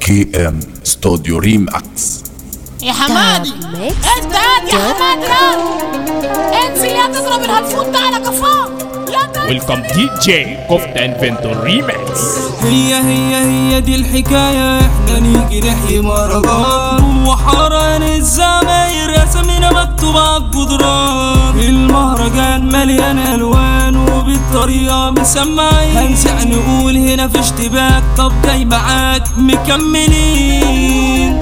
كي ام ستوديو ريماكس يا حمادي انت هاد يا حمادي هاد انزل يا تضرب الهدفون ده على قفاه يا انت ويلكم دي جي كفتا انفنتور ريمكس هي هي هي دي الحكاية احنا نيجي نحيي مهرجان وحران الزماير اسامينا مكتوبة على الجدران المهرجان مليان الوان وبالطريقة مسمعين هنسع نقول هنا في اشتباك طب جاي معاك مكملين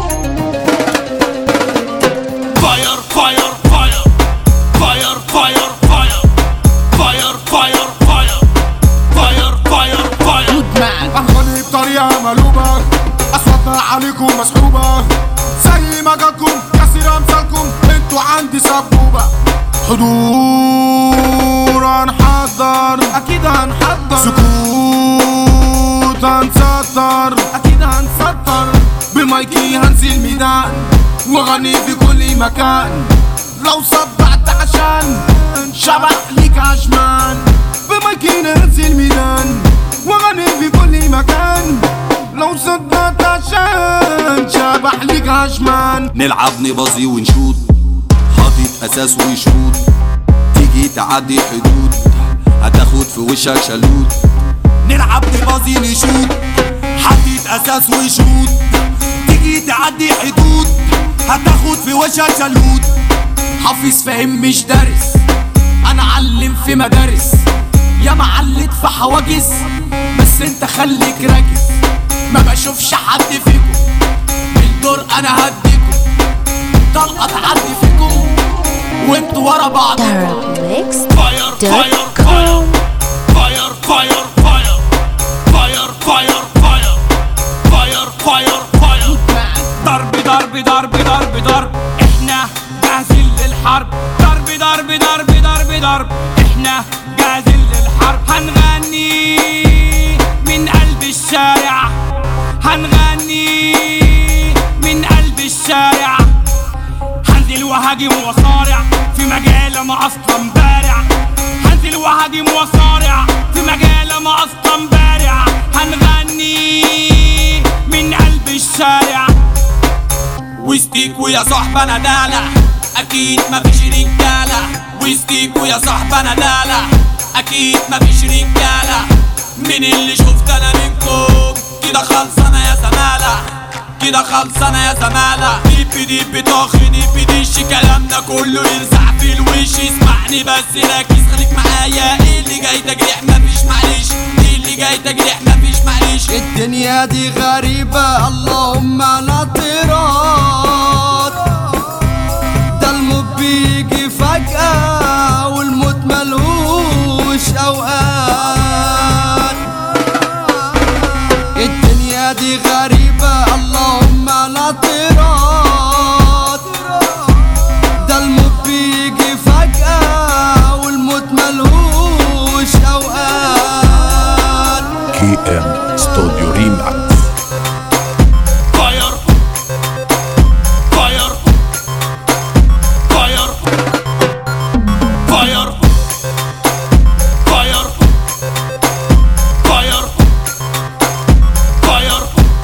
Fire, fire, fire. Fire, fire, fire. Fire, fire, fire. Fire, fire, fire. أغني بطريقة مقلوبة أصواتنا عليكم مسحوبة زي ما جاتكم كسر أمثالكم انتوا عندي سبوبة حضور هنحضر أكيد هنحضر سكوت هنسطر أكيد هنسطر بمايكي هنزل ميدان وأغني في كل مكان لو صبعت عشان شبح ليك عشمان بمايكي ننزل ميدان واغني في كل مكان لو صدقت عشان شبح ليك عشمان نلعب نبازي ونشوط حاطط اساس وشروط تيجي تعدي حدود هتاخد في وشك شلوت نلعب نبازي نشوط حاطط اساس وشروط تيجي تعدي حدود هتاخد في وشك شلوت حافظ فاهم مش دارس انا علم في مدارس يا معلت في حواجز بس انت خليك راكز ما بشوفش حد فيكم بالدور انا هديكم طلقه تعدي فيكم وانتوا ورا بعض Fire, fire, fire. Fire, fire, fire. Fire, fire, fire. Fire, fire, fire. ضرب ضرب ضرب ضرب ضرب احنا جاهزين للحرب ضرب ضرب ضرب ضرب ضرب احنا جاهزين للحرب هنغني من قلب الشارع هنغني من قلب الشارع هنزل وهاجم وصارع في مجال ما اصلا بارع هنزل وهاجم وصارع في مجال ما اصلا بارع هنغني من قلب الشارع وستيك ويا صاحبي انا دالع اكيد مفيش رجاله وستيك ويا صاحبي انا دالع اكيد مفيش رجاله من اللي شفت انا منكم كده خلصانه يا زماله كده خلصانه يا زماله ديب ديب طخ ديب ديش كلامنا كله يلسع في الوش اسمعني بس ركز خليك معايا ايه اللي جاي تجريح مفيش معلش ايه اللي جاي تجريح مفيش معلش الدنيا دي غريبة اللهم لا تراد ده الموت بيجي فجأة والموت ملهوش أوقات الدنيا دي غريبة اللهم لا تراد ده الموت بيجي فجأة والموت ملهوش أوقات كي ام ستوديو ريماكس Fire. Fire. Fire. Fire. Fire. Fire. Fire.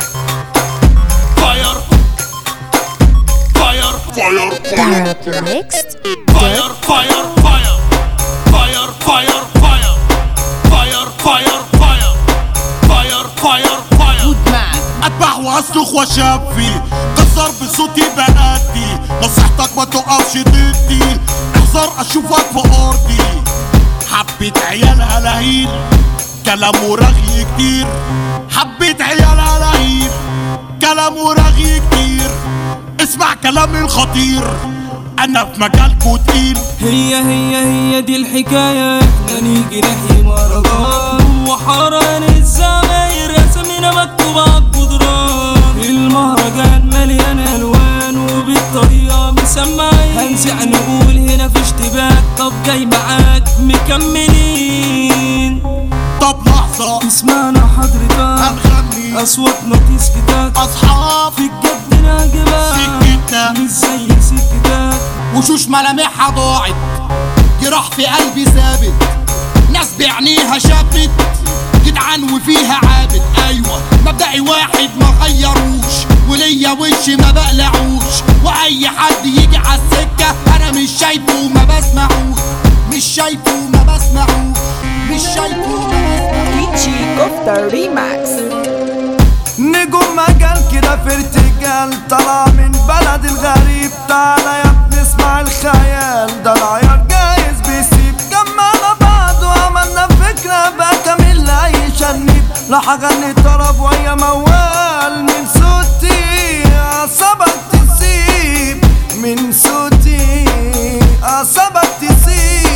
Fire. Fire. Fire. Next. Fire, fire, fire. Fire, fire, fire. Fire, fire, fire. Fire, fire, fire. اتبع واصرخ واشفي كسر بصوتي بأدي نصيحتك ما تقفش ضدي احذر اشوفك في ارضي حبيت عيال هلاهيل كلام ورغي كتير حبيت عيال هلاهيل كلام ورغي كتير اسمع كلامي الخطير انا في مجالكوا تقيل هي هي هي دي الحكاية احنا نيجي نحيي مهرجان وحران الزماير اسامينا مكتوبة على الجدران المهرجان مليان الوان وبالطريقة مسمعين هنسع نقول هنا في اشتباك طب جاي معاك مكملين طب لحظة اسمعنا حضرتك هنغني اصواتنا تسكتك اصحاب في الجد ناجبة سكتة مش زي سكتك وشوش ملامحها ضاعت جراح في قلبي ثابت ناس بعينيها شافت جدعان وفيها عابد ايوه مبدئي واحد ما غيروش وليا وش ما بقلعوش واي حد يجي على السكه انا مش شايفه ما بسمعوش مش شايفه ما بسمعوش مش شايفه ما بسمعوش DJ Kofta Remix نجوم مجال كده في ارتجال طلع من بلد الغريب تعالى يا ابني اسمع الخيال ده العيار جايز بيسيب جمعنا بعض وعملنا فكرة بقى كامل لأي شنيب راح اغني طرب ويا موال من صوتي اعصابك تسيب من صوتي اعصابك تسيب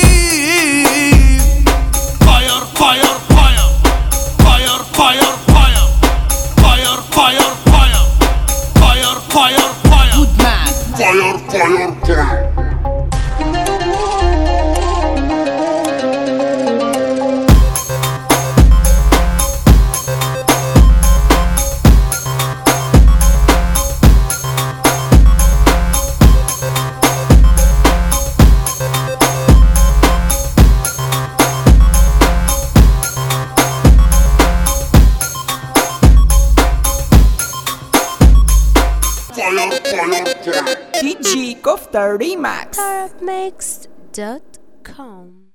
Fire, fire, fire. Fire, fire, fire. Fire, fire, fire. Fire, fire, fire. Fire, fire, fire. Fire, fire, fire. DJ Kofta Remix Arabmix.com